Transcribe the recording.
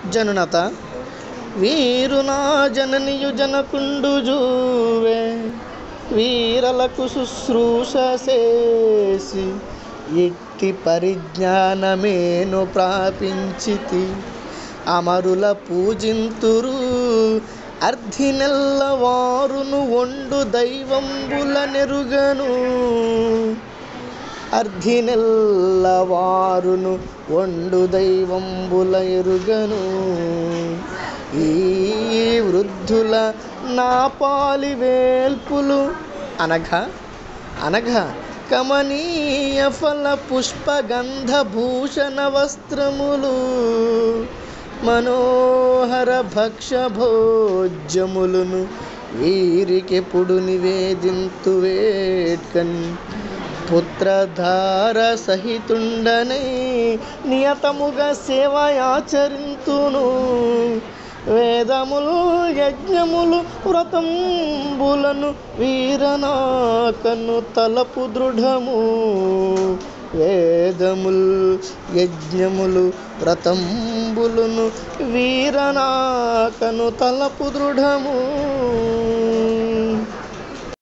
జనునత వీరు నా జననియు జనకుండు జూవే వీరలకు శుశ్రూష చేసి ఇట్టి పరిజ్ఞానమేను ప్రాపించితి అమరుల పూజింతురు అర్ధినెల్ల వారును ఒండు దైవంబుల నెరుగను అర్ధినెల్ల వారును ఒండు దైవంబుల ఎరుగను ఈ వృద్ధుల నా పాలి వేల్పులు అనగా అనగా కమనీయ ఫల పుష్పగంధ భూషణ వస్త్రములు మనోహర భక్ష భోజ్యములను వీరికెప్పుడు నివేదింతు వేట్కన్ పుత్రధార సహితుండనై నియతముగా సేవయాచరింతును వేదములు యజ్ఞములు వ్రతంబులను వీరనాకను తలపు దృఢము వేదముల్ యజ్ఞములు వ్రతంబులను వీరనాకను తలపు దృఢము